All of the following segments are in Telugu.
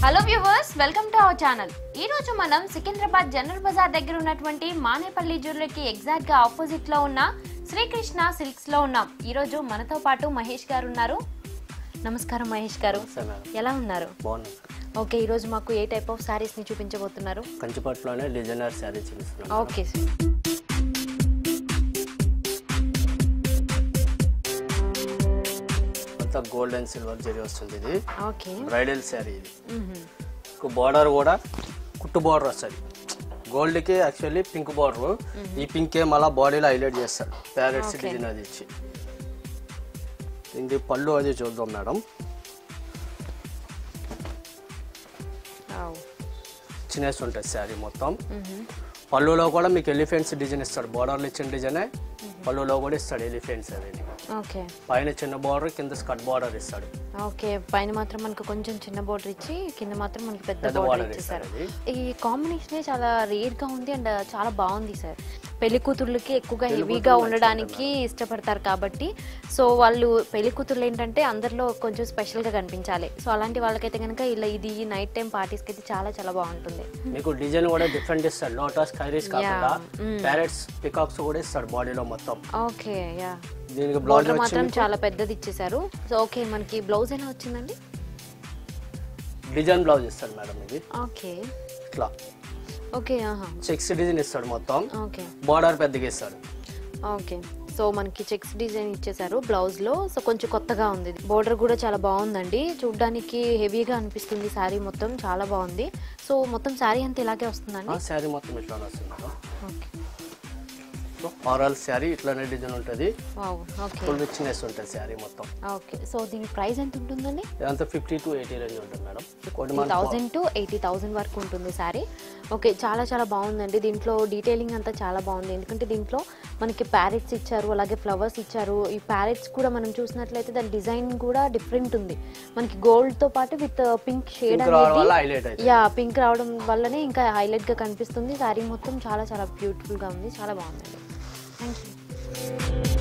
Hello viewers welcome to our channel ఈ రోజు మనం సికింద్రాబాద్ జనరల్ బజార్ దగ్గర ఉన్నటువంటి మానేపల్లి జ్యువెలరీకి ఎగ్జాక్ట్ గా ఆపోజిట్ లో ఉన్న శ్రీకృష్ణ సిల్క్స్ లో ఉన్నాం ఈ రోజు మనతో పాటు మహేష్ గారు ఉన్నారు నమస్కారం మహేష్ గారు సార్ మేడం ఎలా ఉన్నారు బాగున్నాను ఓకే ఈ రోజు మాకు ఏ టైప్ ఆఫ్ సారీస్ ని చూపించబోతున్నారు కంచిపట్టులోనే డిజైనర్ శారీ చూపిస్తున్నాను ఓకే సార్ అంతా గోల్డ్ అండ్ సిల్వర్ జరీ వస్తుంది ఇది ఓకే బ్రైడల్ శారీ ఇది బార్డర్ కూడా కుట్టు బార్డర్ వస్తుంది గోల్డ్కి యాక్చువల్లీ పింక్ బార్డర్ ఈ పింకే మళ్ళీ బాడీలో హైలైట్ చేస్తాడు ప్యారెట్స్ Okay. డిజైన్ అది ఇచ్చి ఇది పళ్ళు అది చూద్దాం మేడం చిన్నస్ ఉంటుంది శారీ మొత్తం పళ్ళులో కూడా మీకు ఎలిఫెంట్స్ డిజైన్ ఇస్తాడు బార్డర్లో ఇచ్చిన డిజైనే పళ్ళులో కూడా ఇస్తాడు ఎలిఫెంట్స్ అది ఓకే పైన చిన్న బార్డర్ కింద స్కట్ బార్డర్ ఇస్తాడు ఓకే పైన మాత్రం మనకు కొంచెం చిన్న బోర్డర్ ఇచ్చి కింద మాత్రం మనకి పెద్ద పెద్ద బోర్డర్ border ఇచ్చేసారు ఇస్తారు ఈ కాంబినేషన్ చాలా రేర్ గా ఉంది అండ్ చాలా బాగుంది సార్ పెళ్లి కూతుర్లకి ఎక్కువగా పెళ్లి హెవీగా కూతుర్లు ఉండడానికి ఇష్టపడతారు కాబట్టి సో వాళ్ళు పెళ్లి కూతుర్లు ఏంటంటే అందరిలో కొంచెం స్పెషల్ గా కనిపించాలి సో అలాంటి వాళ్ళకైతే కనుక ఇలా ఇది నైట్ టైం పార్టీస్ కి అయితే చాలా చాలా బాగుంటుంది మీకు డిజైన్ కూడా డిఫరెంట్ ఇస్తాడు లోటస్ కైరీస్ కాకుండా Yeah. Mm. ప్యారెట్స్ పికాక్స్ కూడా ఇస్తాడు బాడీలో మొత్తం ఓకే యా దీనికి బ్లౌజ్ బోర్డర్ వచ్చి మాత్రం మీకు చాలా పెద్దది ఇచ్చేసారు సో ఓకే మనకి బ్లౌజ్ ఎలా వచ్చిందండి డిజైన్ బ్లౌజ్ ఇస్తాడు మేడం ఇది ఓకే ఇట్లా ఓకే ఆహా చెక్స్ డిజైన్ ఇస్తాడు మొత్తం ఓకే బార్డర్ పెద్దగా ఇస్తాడు ఓకే సో మనకి చెక్స్ డిజైన్ ఇచ్చేసారు బ్లౌజ్ లో సో కొంచెం కొత్తగా ఉంది బోర్డర్ కూడా చాలా బాగుందండి చూడడానికి హెవీగా అనిపిస్తుంది శారీ మొత్తం చాలా బాగుంది సో మొత్తం శారీ అంతా ఇలాగే వస్తుందండి శారీ మొత్తం ఇట్లానే వస్తుంది madam okay so overall sari ఇట్లానే డిజైన్ ఉంటుంది వావ్ ఓకే ఫుల్ రిచ్నెస్ ఉంటుంది శారీ మొత్తం ఓకే సో దీని ప్రైస్ ఎంత ఉంటుందండి ఇదంతా ఫిఫ్టీ టు ఎయిటీ రేంజ్ ఉంటుంది మేడం కోటి fifty thousand to eighty thousand వరకు ఉంటుంది శారీ ఓకే చాలా చాలా బాగుందండి దీంట్లో డీటెయిలింగ్ అంతా చాలా బాగుంది ఎందుకంటే దీంట్లో మనకి ప్యారెట్స్ ఇచ్చారు అలాగే ఫ్లవర్స్ ఇచ్చారు ఈ ప్యారెట్స్ కూడా మనం చూసినట్లయితే దాని డిజైన్ కూడా డిఫరెంట్ ఉంది మనకి గోల్డ్ తో పాటు విత్ పింక్ షేడ్ పింక్ రావడం వల్ల అనేది హైలైట్ అవుతుంది యా పింక్ రావడం వల్లనే ఇంకా హైలైట్ గా కనిపిస్తుంది శారీ మొత్తం చాలా చాలా బ్యూటిఫుల్ గా ఉంది చాలా బాగుందండి thank you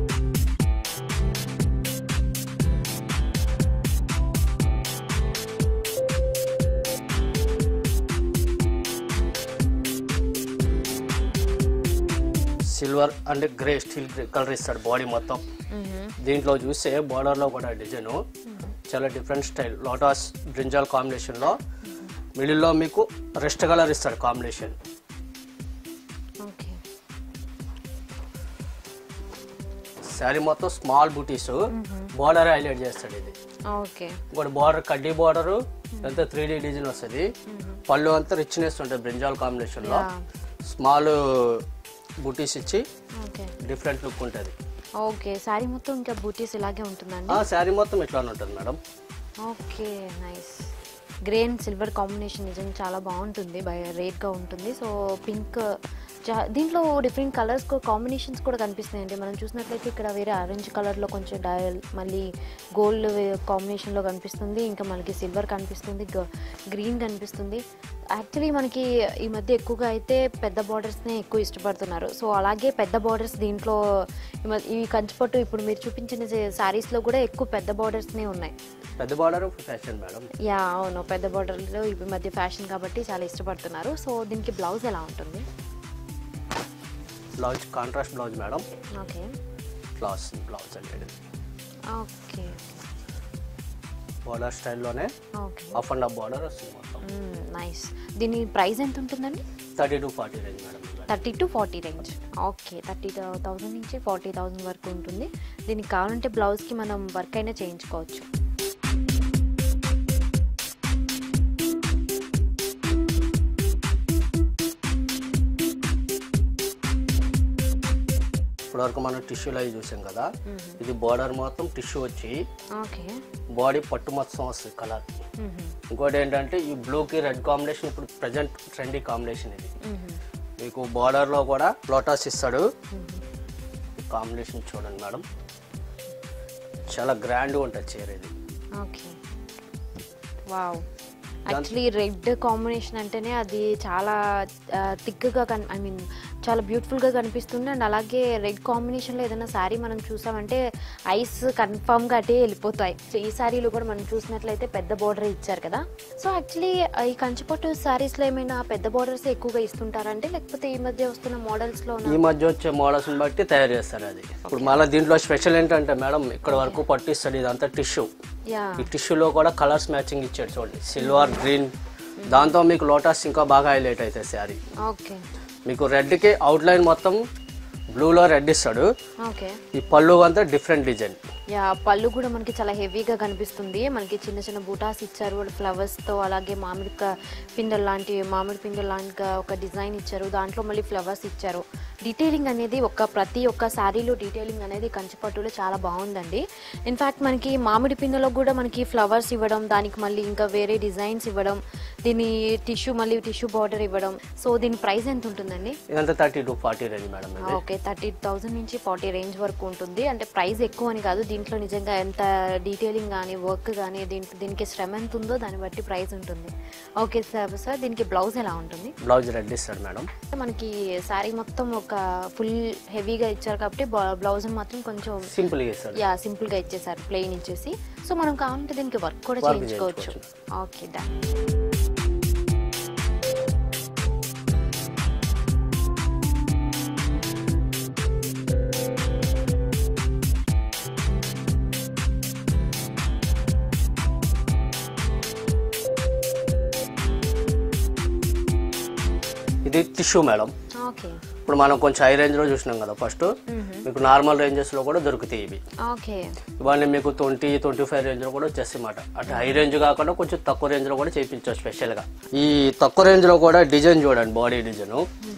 silver and grey steel colour ఇస్తాడు బాడీ మొత్తం దీంట్లో చూస్తే బార్డర్లో కూడా డిజైన్ చాలా డిఫరెంట్ స్టైల్ లోటాస్ బ్రింజాల్ కాంబినేషన్లో మిడిల్లో మీకు రెస్ట్ కలర్ ఇస్తాడు కాంబినేషన్ ఓకే శారీ మొత్తం స్మాల్ బూటీస్ బార్డర్ హైలైట్ చేస్తాడు ఇది ఓకే ఇంకోటి బార్డర్ కడ్డీ బార్డర్ అంతా త్రీ డీ డిజైన్ వస్తుంది పళ్ళు అంతా రిచ్నెస్ ఉంటుంది బ్రింజాల్ కాంబినేషన్లో Yeah. స్మాల్ బూటీస్ ఇచ్చి ఓకే డిఫరెంట్ లుక్ ఉంటుంది ఓకే శారీ మొత్తం ఇంకా బూటీస్ ఇలాగే ఉంటుందండి ఆ శారీ మొత్తం ఇట్లానే ఉంటుంది madam okay nice grey and silver combination నిజంగా చాలా బాగుంటుంది బై రేట్గా ఉంటుంది సో పింక్ దీంట్లో డిఫరెంట్ కలర్స్ కాంబినేషన్స్ కూడా కనిపిస్తున్నాయండి మనం చూసినట్లయితే ఇక్కడ వేరే ఆరెంజ్ కలర్లో కొంచెం డయల్ మళ్ళీ గోల్డ్ కాంబినేషన్లో కనిపిస్తుంది ఇంకా మనకి సిల్వర్ కనిపిస్తుంది గ్రీన్ కనిపిస్తుంది యాక్చువల్లీ మనకి ఈ మధ్య ఎక్కువగా అయితే పెద్ద బార్డర్స్నే ఎక్కువ ఇష్టపడుతున్నారు సో అలాగే పెద్ద బార్డర్స్ దీంట్లో ఈ మ- ఈ కంచిపట్టు ఇప్పుడు మీరు చూపించిన శారీస్లో కూడా ఎక్కువ పెద్ద బార్డర్స్నే ఉన్నాయి పెద్ద బార్డర్ ఫ్యాషన్ మేడం యా అవును పెద్ద బార్డర్లో ఈ మధ్య ఫ్యాషన్ కాబట్టి చాలా ఇష్టపడుతున్నారు సో దీనికి బ్లౌజ్ ఎలా ఉంటుంది blouse contrast blouse madam okay class blouse అంటే ఓకే బార్డర్ స్టైల్లోనే okay half and half border వస్తుంది మొత్తం నైస్ దీని ప్రైస్ ఎంత ఉంటుందండి thirty to forty range madam thirty to forty range okay thirty thousand నుంచి ఫార్టీ థౌజండ్ వరకు ఉంటుంది దీనికి కావాలంటే బ్లౌజ్కి మనం వర్క్ అయినా చేయించుకోవచ్చు ఇప్పటివరకు మనం టిష్యూలో అవి చూసాం కదా ఇది బార్డర్ మొత్తం టిష్యూ వచ్చి ఓకే బాడీ పట్టు మొత్తం వస్తుంది కలర్ ఇంకోటి ఏంటంటే ఈ బ్లూకి రెడ్ కాంబినేషన్ ఇప్పుడు ప్రజెంట్ ట్రెండీ కాంబినేషన్ ఇది మీకు బార్డర్లో కూడా లోటస్ ఇస్తాడు కాంబినేషన్ చూడండి మేడం చాలా గ్రాండ్గా ఉంటుంది చీర ఇది okay wow actually red combination అంటేనే అది చాలా థిక్గా కన్ ఐ మీన్ చాలా బ్యూటిఫుల్గా కనిపిస్తుంది అండ్ అలాగే రెడ్ కాంబినేషన్లో ఏదైనా శారీ మనం చూసామంటే ఐస్ కన్ఫామ్గా అటే వెళ్ళిపోతాయి సో ఈ శారీలో కూడా మనం చూసినట్లయితే పెద్ద బార్డర్ ఇచ్చారు కదా సో యాక్చువల్లీ ఈ కంచిపట్టు శారీస్లో ఏమైనా పెద్ద బార్డర్స్ ఎక్కువగా ఇస్తుంటారంటే లేకపోతే ఈ మధ్య వస్తున్న మోడల్స్లో ఈ మధ్య వచ్చే మోడల్స్ బట్టి తయారు చేస్తారు అది ఇప్పుడు మళ్ళీ దీంట్లో స్పెషల్ ఏంటంటే మేడం ఇక్కడ వరకు పట్టిస్తాడు ఇదంతా టిష్యూ యా ఈ టిష్యూలో కూడా కలర్స్ మ్యాచింగ్ ఇచ్చాడు చూడండి సిల్వర్ గ్రీన్ దాంతో మీకు లోటస్ ఇంకా బాగా హైలైట్ అవుతుంది శారీ ఓకే మీకు రెడ్కి అవుట్లైన్ మొత్తం బ్లూలో రెడ్ ఇస్తాడు ఓకే ఈ పళ్ళు అంతా డిఫరెంట్ డిజైన్ యా పళ్ళు కూడా మనకి చాలా హెవీగా కనిపిస్తుంది మనకి చిన్న చిన్న బూటాస్ ఇచ్చారు ఫ్లవర్స్తో అలాగే మామిడి క- పిందెలు లాంటి మామిడి పిందెలు లాంటి ఒక డిజైన్ ఇచ్చారు దాంట్లో మళ్ళీ ఫ్లవర్స్ ఇచ్చారు డీటెయిలింగ్ అనేది ఒక ప్రతి ఒక్క శారీలో డీటెయిలింగ్ అనేది కంచిపట్టులో చాలా బాగుందండి ఇన్ఫ్యాక్ట్ మనకి మామిడి పిందెలో కూడా మనకి ఫ్లవర్స్ ఇవ్వడం దానికి మళ్ళీ ఇంకా వేరే డిజైన్స్ ఇవ్వడం దీని టిష్యూ మళ్ళీ టిష్యూ బార్డర్ ఇవ్వడం సో దీని ప్రైస్ ఎంత ఉంటుందండి ఇదంతా thirty to forty range madam ఇది ఓకే థర్టీ థౌసండ్ నుంచి ఫార్టీ రేంజ్ వరకు ఉంటుంది అంటే ప్రైస్ ఎక్కువ అని కాదు దీంట్లో నిజంగా ఎంత డీటెయిలింగ్ కానీ వర్క్ కానీ దీంట్లో దీనికి శ్రమ ఎంత ఉందో దాన్ని బట్టి ప్రైస్ ఉంటుంది ఓకే సార్ సార్ దీనికి బ్లౌజ్ ఎలా ఉంటుంది బ్లౌజ్ రెడ్ ఇస్తాడు మేడం మనకి శారీ మొత్తం ఒక ఫుల్ హెవీగా ఇచ్చారు కాబట్టి బ్లౌజ్ మాత్రం కొంచెం సింపుల్గా ఇస్తాడు యా సింపుల్గా ఇచ్చేసారు ప్లెయిన్ ఇచ్చేసి సో మనం కావాలంటే దీనికి వర్క్ కూడా Work చేయించుకోవచ్చు చేయించుకోవచ్చు. ఓకే డన్ ఇది టిష్యూ మేడం ఓకే ఇప్పుడు మనం కొంచెం హై రేంజ్లో చూసినాం కదా ఫస్ట్ మీకు నార్మల్ రేంజెస్లో కూడా దొరుకుతాయి ఇవి ఓకే ఇవన్నీ మీకు ట్వంటీ ట్వంటీ ఫైవ్ రేంజ్లో కూడా వచ్చేస్తాయి అన్నమాట అంటే హై రేంజ్ కాకుండా కొంచెం తక్కువ రేంజ్లో కూడా చేయించారు స్పెషల్గా ఈ తక్కువ రేంజ్లో కూడా డిజైన్ చూడండి బాడీ డిజైన్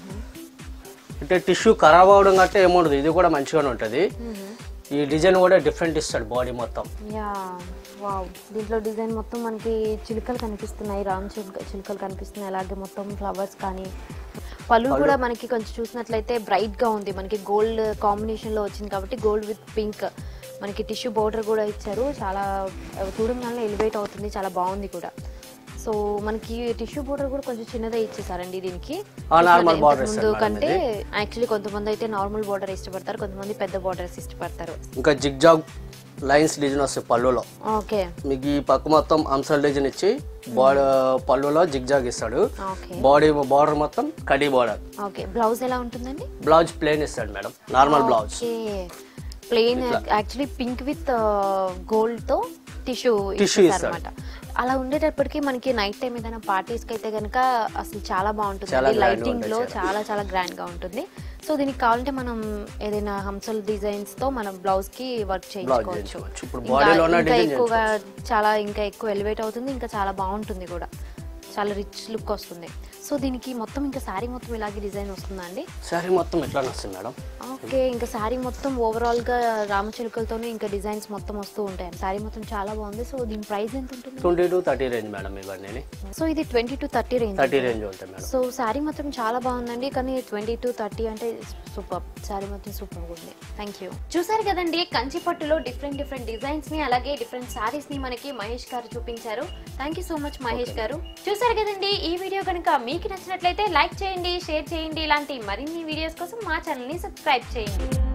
అంటే టిష్యూ ఖరాబ్ అవడం గట్టే ఏముండదు ఇది కూడా మంచిగానే ఉంటుంది ఈ డిజైన్ కూడా డిఫరెంట్ ఇస్తాడు బాడీ మొత్తం యా వావ్ దీంట్లో డిజైన్ మొత్తం మనకి చిలుకలు కనిపిస్తున్నాయి రామ్ చిలుక చిలుకలు కనిపిస్తున్నాయి అలాగే మొత్తం ఫ్లవర్స్ కానీ పళ్ళు కూడా మనకి కొంచెం చూసినట్లయితే బ్రైట్ గా ఉంది మనకి గోల్డ్ కాంబినేషన్ లో వచ్చింది కాబట్టి గోల్డ్ విత్ పింక్ మనకి టిష్యూ బోర్డర్ కూడా ఇచ్చారు చాలా చూడంగానే ఎలివేట్ అవుతుంది చాలా బాగుంది కూడా సో మనకి టిష్యూ బోర్డర్ కూడా కొంచెం చిన్నదే ఇచ్చేసారండి దీనికి ఆ, normal ఇంతకు border ముందు ఇస్తారు మేడం కంటే యాక్చువల్లీ కొంతమంది అయితే నార్మల్ బోర్డర్ ఇష్టపడతారు కొంతమంది పెద్ద బోర్డర్స్ ఇష్టపడతారు ఇంకా జిగ్ జాగ్ లైన్స్ డిజైన్ వస్తాయి పళ్ళులో ఓకే మీకు ఈ పక్క మొత్తం అంశల్ డిజైన్ ఇచ్చి బాడీ పళ్ళులో జిగ్ జాగ్ ఇస్తాడు ఓకే బాడీ బార్డర్ మొత్తం కడీ బార్డర్ ఓకే బ్లౌజ్ ఎలా ఉంటుందండి బ్లౌజ్ ప్లేన్ ఇస్తాడు madam normal blouse okay plain actually pink with gold తో టిష్యూ Tissue అనమాట అలా ఉండేటప్పటికి మనకి నైట్ టైం ఏదైనా పార్టీస్ కి అయితే కనుక అసలు చాలా బాగుంటుంది చాలా grand గా లైటింగ్ లో ఉంటుంది చాలా చాలా గ్రాండ్ గా ఉంటుంది సో దీనికి కావాలంటే మనం ఏదైనా హంసల్ డిజైన్స్ తో మనం బ్లౌజ్ కి వర్క్ చేయించుకోవచ్చు చేయించుకోవచ్చు. ఇప్పుడు ఇంకా- body లో ఉన్న ఇంకా design ఎక్కువగా చాలా ఇంకా ఎక్కువ ఎలివేట్ అవుతుంది ఇంకా చాలా బాగుంటుంది కూడా చాలా రిచ్ లుక్ వస్తుంది సో దీనికి మొత్తం ఇంకా శారీ మొత్తం ఇలాగే డిజైన్ వస్తుందా అండి శారీ మొత్తం ఎట్లా వస్తుంది మేడం ఓకే ఇంకా శారీ మొత్తం ఓవరాల్ గా రామచిలుకలతోనే ఇంకా డిజైన్స్ మొత్తం వస్తూ ఉంటాయి శారీ మొత్తం చాలా బాగుంది సో దీని ప్రైస్ ఎంత ఉంటుంది twenty to thirty range madam ఇవన్నీ సో ఇది twenty to thirty range thirty range ఉంటాయి మేడం సో శారీ మాత్రం చాలా బాగుందండి కానీ ట్వంటీ టు థర్టీ అంటే సూపర్ శారీ మొత్తం సూపర్ ఉంది థ్యాంక్ యూ చూసారు కదండి కంచి పట్టులో డిఫరెంట్ డిఫరెంట్ డిజైన్స్ ని అలాగే డిఫరెంట్ శారీస్ ని మనకి మహేష్ గారు చూపించారు thank you so much Mahesh గారు చూసారు కదండి ఈ వీడియో కనుక మీకు నచ్చినట్లయితే లైక్ చేయండి షేర్ చేయండి ఇలాంటి మరిన్ని వీడియోస్ కోసం మా ఛానల్ ని సబ్స్క్రైబ్ చేయండి